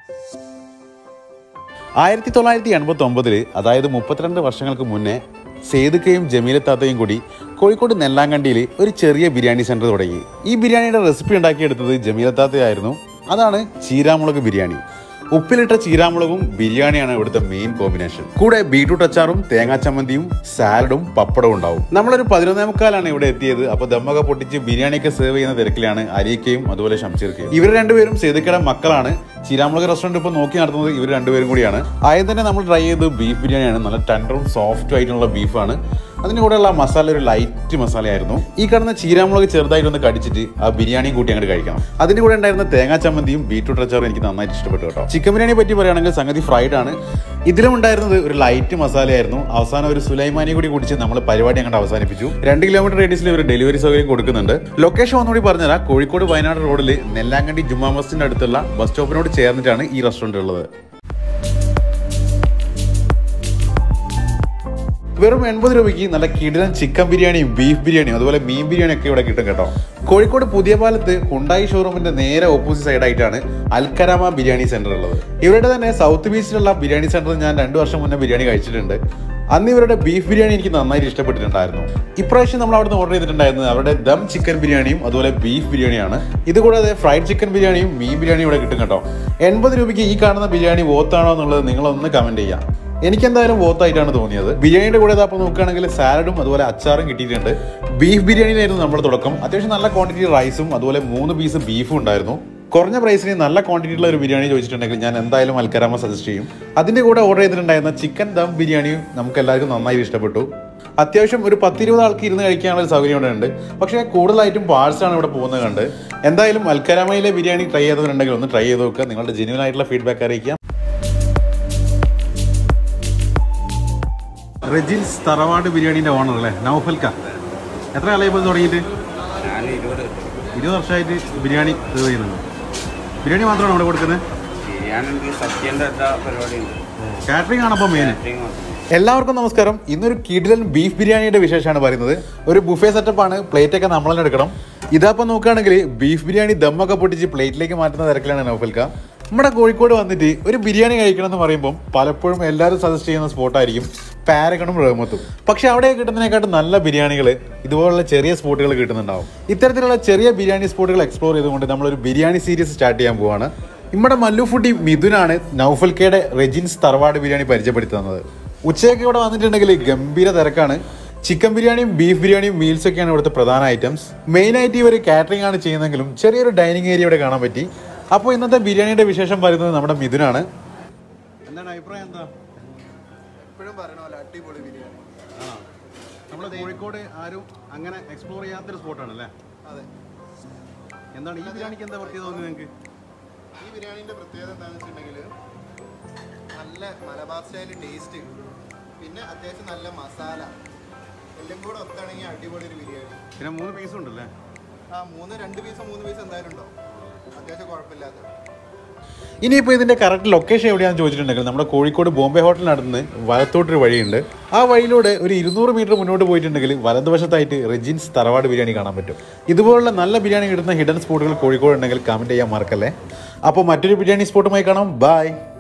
ആയിരത്തി തൊള്ളായിരത്തി എൺപത്തി ഒമ്പതില് അതായത് മുപ്പത്തിരണ്ട് വർഷങ്ങൾക്ക് മുന്നേ സേതുക്കയും ജമീലത്താത്തയും കൂടി കോഴിക്കോട് നെല്ലാങ്കണ്ടിയിൽ ഒരു ചെറിയ ബിരിയാണി സെന്റർ തുടങ്ങി ഈ ബിരിയാണിയുടെ റെസിപ്പി ഉണ്ടാക്കിയെടുത്തത് ജമീലത്താത്തയായിരുന്നു അതാണ് ചീരാമുളക് ബിരിയാണി ഉപ്പിലിട്ട ചീരാമുളകും ബിരിയാണിയാണ് ഇവിടുത്തെ മെയിൻ കോമ്പിനേഷൻ കൂടെ ബീട്രൂട്ട് അച്ചാറും തേങ്ങാ ചമ്മന്തിയും സാലഡും പപ്പടവും ഉണ്ടാവും നമ്മളൊരു പതിനൊന്നേ മുക്കാലാണ് ഇവിടെ എത്തിയത് അപ്പൊ ദമ്മൊക്കെ പൊട്ടിച്ച് ബിരിയാണിയൊക്കെ സെർവ് ചെയ്യുന്ന തിരക്കിലാണ് അരിക്കയും അതുപോലെ ഷംഷീർക്കയും ഇവർ രണ്ടുപേരും സേതുക്കയുടെ മക്കളാണ് ചീരാമുളക് റെസ്റ്റോറന്റ് ഇപ്പോൾ നോക്കി നടത്തുന്നത് ഇവർ രണ്ടുപേരും കൂടിയാണ് ആദ്യം തന്നെ നമ്മൾ ട്രൈ ചെയ്തത് ബീഫ് ബിരിയാണിയാണ് നല്ല ടെൻഡറും സോഫ്റ്റും ആയിട്ടുള്ള ബീഫാണ് അതിന് കൂടെയുള്ള മസാല ഒരു ലൈറ്റ് മസാലയായിരുന്നു ഈ കാണുന്ന ചീരാമുളക് ചെറുതായിട്ട് ഒന്ന് കടിച്ചിട്ട് ആ ബിരിയാണിയും കൂട്ടി അങ്ങോട്ട് കഴിക്കണം അതിന്റെ കൂടെ ഉണ്ടായിരുന്ന തേങ്ങാ ചമ്മന്തിയും ബീട്രൂട്ട് അച്ചാറും എനിക്ക് നന്നായിട്ട് ഇഷ്ടപ്പെട്ടു കേട്ടോ ചിക്കൻ ബിരിയാണിയെ പറ്റി പറയുകയാണെങ്കിൽ സംഗതി ഫ്രൈഡ് ആണ് ഇതിലും ഉണ്ടായിരുന്നത് ഒരു ലൈറ്റ് മസാലയായിരുന്നു അവസാനം ഒരു സുലൈമാനി കൂടി കുടിച്ച് നമ്മൾ പരിപാടി അങ്ങോട്ട് അവസാനിപ്പിച്ചു രണ്ട് കിലോമീറ്റർ റേഡിയസിൽ ഒരു ഡെലിവറി സൗകര്യം കൊടുക്കുന്നുണ്ട് ലൊക്കേഷൻ ഒന്നുകൂടി പറഞ്ഞുതരാം കോഴിക്കോട് വയനാട് റോഡിൽ നെല്ലാങ്കണ്ടി ജുമാ മസ്ജിന്റെ അടുത്തുള്ള ബസ് സ്റ്റോപ്പിനോട് ചേർന്നിട്ടാണ് ഈ റെസ്റ്റോറന്റ് ഉള്ളത് വെറും എൺപത് രൂപയ്ക്ക് നല്ല കിടിലൻ ചിക്കൻ ബിരിയാണിയും ബീഫ് ബിരിയാണിയും അതുപോലെ മീൻ ബിരിയാണിയും ഒക്കെ ഇവിടെ കിട്ടും കേട്ടോ കോഴിക്കോട് പുതിയ പാലത്ത് ഹുണ്ടായി ഷോറൂമിന്റെ നേരെ ഓപ്പോസിറ്റ് സൈഡായിട്ടാണ് അൽക്കരാമ ബിരിയാണി സെന്റർ ഉള്ളത് ഇവരുടെ തന്നെ സൗത്ത് ബീച്ചിലുള്ള ബിരിയാണി സെന്ററിൽ ഞാൻ രണ്ടു വർഷം മുന്നേ ബിരിയാണി കഴിച്ചിട്ടുണ്ട് അന്ന് ഇവരുടെ ബീഫ് ബിരിയാണി എനിക്ക് നന്നായിട്ട് ഇഷ്ടപ്പെട്ടിട്ടുണ്ടായിരുന്നു ഇപ്രാവശ്യം നമ്മൾ അവിടുന്ന് ഓർഡർ ചെയ്തിട്ടുണ്ടായിരുന്നത് അവരുടെ ദം ചിക്കൻ ബിരിയാണിയും അതുപോലെ ബീഫ് ബിരിയാണിയാണ് ഇതുകൂടാതെ ഫ്രൈഡ് ചിക്കൻ ബിരിയാണിയും മീൻ ബിരിയാണിയും ഇവിടെ കിട്ടും കേട്ടോ എൺപത് രൂപയ്ക്ക് ഈ കാണുന്ന ബിരിയാണി വോത്താണോ എന്നുള്ളത് നിങ്ങളൊന്ന് കമന്റ് ചെയ്യാം എനിക്ക് എന്തായാലും വോത്തായിട്ടാണ് തോന്നിയത് ബിരിയാണിയുടെ കൂടെ അപ്പോൾ നോക്കുകയാണെങ്കിൽ സാലഡും അതുപോലെ അച്ചാറും കിട്ടിയിട്ടുണ്ട് ബീഫ് ബിരിയാണിയിലായിരുന്നു നമ്മുടെ തുടക്കം അത്യാവശ്യം നല്ല ക്വാണ്ടിറ്റി റൈസും അതുപോലെ മൂന്ന് പീസ് ബീഫും ഉണ്ടായിരുന്നു കുറഞ്ഞ പ്രൈസിന് നല്ല ക്വാണ്ടിറ്റി ഉള്ള ഒരു ബിരിയാണി ചോദിച്ചിട്ടുണ്ടെങ്കിൽ ഞാൻ എന്തായാലും അൽക്കരാമ സജസ്റ്റ് ചെയ്യും അതിന്റെ കൂടെ ഓർഡർ ചെയ്തിട്ടുണ്ടായിരുന്ന ചിക്കൻ ദം ബിരിയാണിയും നമുക്ക് എല്ലാവർക്കും നന്നായി ഇഷ്ടപ്പെട്ടു അത്യാവശ്യം ഒരു പത്തിരുപത് ആൾക്ക് ഇരുന്ന് കഴിക്കാനുള്ള ഒരു സൗകര്യം ഇവിടെ ഉണ്ട് പക്ഷേ കൂടുതലായിട്ടും പാഴ്സാണ് ഇവിടെ പോകുന്നത് കണ്ട് എന്തായാലും അൽക്കരാമയിലെ ബിരിയാണി ട്രൈ ചെയ്തവരുണ്ടെങ്കിൽ ഒന്ന് ട്രൈ ചെയ്ത് നോക്കുക നിങ്ങളുടെ ജെന്യൂൻ ആയിട്ടുള്ള ഫീഡ്ബാക്ക് അറിയിക്കുക റെജിൻസ് തറവാട് ബിരിയാണിന്റെ ഓണർ അല്ലേ നൗഫൽക്ക എത്ര കാലമായി ഇപ്പോൾ ഇത് തുടങ്ങിയിട്ട് ഞാൻ ഇരുപത് ഇരുപത് വർഷമായിട്ട് ബിരിയാണി സെർവ് ചെയ്യുന്നുണ്ട് ബിരിയാണി മാത്രമാണ് ഇവിടെ കൊടുക്കുന്നത് ബിരിയാണി സത്യൻ്റെ എല്ലാ പരിപാടിയുണ്ട് കാറ്ററിംഗ് ആണ് അപ്പോൾ മെയിൻ കാറ്ററിംഗ് മാത്രം. എല്ലാവർക്കും നമസ്കാരം ഇന്നൊരു കിടിലൻ ബീഫ് ബിരിയാണിയുടെ വിശേഷമാണ് പറയുന്നത് ഒരു ബുഫേ സെറ്റപ്പാണ് പ്ലേറ്റ് ഒക്കെ നമ്മൾ തന്നെ എടുക്കണം ഇതപ്പോൾ നോക്കുകയാണെങ്കിൽ ബീഫ് ബിരിയാണി ദമ്മൊക്കെ പൊട്ടിച്ച് പ്ലേറ്റിലേക്ക് മാറ്റുന്ന തിരക്കിലാണ് നൗഫൽക്ക നമ്മുടെ കോഴിക്കോട് വന്നിട്ട് ഒരു ബിരിയാണി കഴിക്കണം എന്ന് പറയുമ്പോൾ പലപ്പോഴും എല്ലാവരും സജസ്റ്റ് ചെയ്യുന്ന സ്പോട്ടായിരിക്കും പാരഗണും റഹ്മത്തും പക്ഷെ അവിടെ കിട്ടുന്നതിനെക്കാട്ടും നല്ല ബിരിയാണികൾ ഇതുപോലുള്ള ചെറിയ സ്പോട്ടുകൾ കിട്ടുന്നുണ്ടാവും ഇത്തരത്തിലുള്ള ചെറിയ ബിരിയാണി സ്പോട്ടുകൾ എക്സ്പ്ലോർ ചെയ്തുകൊണ്ട് നമ്മളൊരു ബിരിയാണി സീരീസ് സ്റ്റാർട്ട് ചെയ്യാൻ പോവാണ് നമ്മുടെ മല്ലു ഫുഡി മിഥുനാണ് നൗഫൽക്കയുടെ റെജിൻസ് തറവാട് ബിരിയാണി പരിചയപ്പെടുത്തി തന്നത് ഉച്ചയൊക്കെ ഇവിടെ വന്നിട്ടുണ്ടെങ്കിൽ ഗംഭീര തിരക്കാണ് ചിക്കൻ ബിരിയാണിയും ബീഫ് ബിരിയാണിയും മീൽസ് ഒക്കെയാണ് ഇവിടുത്തെ പ്രധാന ഐറ്റംസ് മെയിൻ ആയിട്ട് ഇവർ കാറ്ററിംഗ് ആണ് ചെയ്യുന്നതെങ്കിലും ചെറിയൊരു ഡൈനിങ് ഏരിയ ഇവിടെ കാണാൻ പറ്റി അപ്പോൾ ഇന്നത്തെ ബിരിയാണിയുടെ വിശേഷം പറയുന്നത് നമ്മുടെ മിഥുനാണ് എന്താണ് അഭിപ്രായം എന്താ എപ്പോഴും പറയണമല്ലോ അടിപൊളി ബിരിയാണി നമ്മുടെ കോഴിക്കോട് ആരും അങ്ങനെ എക്സ്പ്ലോർ ചെയ്യാത്തൊരു സ്പോട്ടാണ് അല്ലേ അതെ എന്താണ് ഈ ബിരിയാണിക്ക് എന്താ പ്രത്യേകത തോന്നി നിങ്ങൾക്ക് ഈ ബിരിയാണീൻ്റെ പ്രത്യേകത എന്താണെന്ന് വെച്ചിട്ടുണ്ടെങ്കിൽ നല്ല മലബാർ സ്റ്റൈൽ ടേസ്റ്റ് പിന്നെ അത്യാവശ്യം നല്ല മസാല എല്ലാം കൂടെ ഒത്താണെങ്കിൽ അടിപൊളി ഒരു ബിരിയാണി പിന്നെ മൂന്ന് പീസും ഉണ്ടല്ലേ ആ മൂന്ന് രണ്ട് പീസ് മൂന്ന് പീസ് എന്തായാലും ഉണ്ടോ അത്യാവശ്യം കുഴപ്പമില്ലാത്ത ഇനിയിപ്പോൾ ഇതിന്റെ കറക്റ്റ് ലൊക്കേഷൻ എവിടെയാണെന്ന് ചോദിച്ചിട്ടുണ്ടെങ്കിൽ നമ്മുടെ കോഴിക്കോട് ബോംബെ ഹോട്ടലിനടുത്ത് വലത്തോട്ടൊരു വഴിയുണ്ട് ആ വഴിയിലൂടെ ഒരു ഇരുന്നൂറ് മീറ്റർ മുന്നോട്ട് പോയിട്ടുണ്ടെങ്കിൽ വലതുവശത്തായിട്ട് റെജിൻസ് തറവാട് ബിരിയാണി കാണാൻ പറ്റും ഇതുപോലുള്ള നല്ല ബിരിയാണി കിട്ടുന്ന ഹിഡൻ സ്പോട്ടുകൾ കോഴിക്കോട് ഉണ്ടെങ്കിൽ കമൻറ്റ് ചെയ്യാൻ മറക്കല്ലേ അപ്പോൾ മറ്റൊരു ബിരിയാണി സ്പോട്ടുമായി കാണാം ബൈ